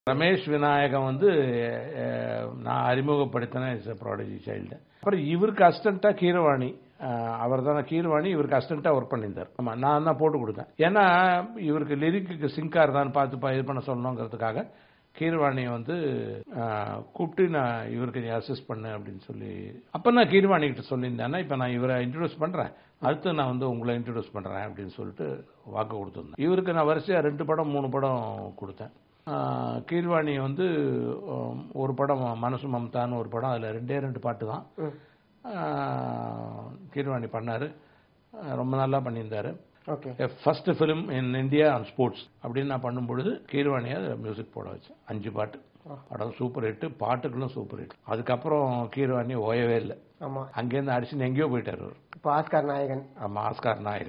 ரமேஷ் விநாயகம் வந்து அஹ், நான் அறிமுகப்படுத்தின is prodigy child அப்புறம் இவருக்கு அசிஸ்டண்டா கீரவாணி அவர் தான் கீரவாணி இவருக்கு அசிஸ்டண்டா ஒர்க் பண்ணியிருந்தார் ஆமா நான் தான் போட்டு கொடுத்தேன் ஏன்னா இவருக்கு லிரிக்கு சிங்கா இருந்தான்னு பார்த்து ப- இது பண்ண சொல்லணுங்கிறதுக்காக கீர்வாணியை வந்து அஹ், கூப்பிட்டு நான் இவருக்கு நீ அசிஸ்ட் பண்ணு அப்படின்னு சொல்லி அப்போ நான் கீர்வாணி கிட்ட சொல்லியிருந்தேன்னா இப்போ நான் இவரை இன்ட்ரடியூஸ் பண்ணுறேன் அடுத்து நான் வந்து உங்களை இன்ட்ரடியூஸ் பண்ணுறேன் அப்படின்னு சொல்லிட்டு வாக்கு கொடுத்துருந்தேன் இவருக்கு நான் வரிசையாக ரெண்டு படம் மூணு படம் கொடுத்தேன் ஆஹ் கீழ்வாணி வந்து உம், ஒரு படம் மனசு மம்தான்னு ஒரு படம் அதில் ரெண்டே ரெண்டு பாட்டு தான் ஆஹ் கீழ்வாணி பண்ணார் ரொம்ப நல்லா பண்ணியிருந்தாரு okay first film in India on sports அப்படின்னு நான் பண்ணும்பொழுது கீழ்வாணியை மியூசிக் போட வச்சேன் அஞ்சு பாட்டு படம் சூப்பர் ஹிட் பாட்டுகளும் சூப்பர் ஹிட் அதுக்கப்புறம் கீழ்வாணி ஓயவே இல்லை ஆமா அங்கேருந்து அடிச்சுன்னு எங்கேயோ போயிட்டார் அவர் இப்போ ஆஸ்கார் நாயகன் ஆமா, ஆஸ்கார் நாயகன்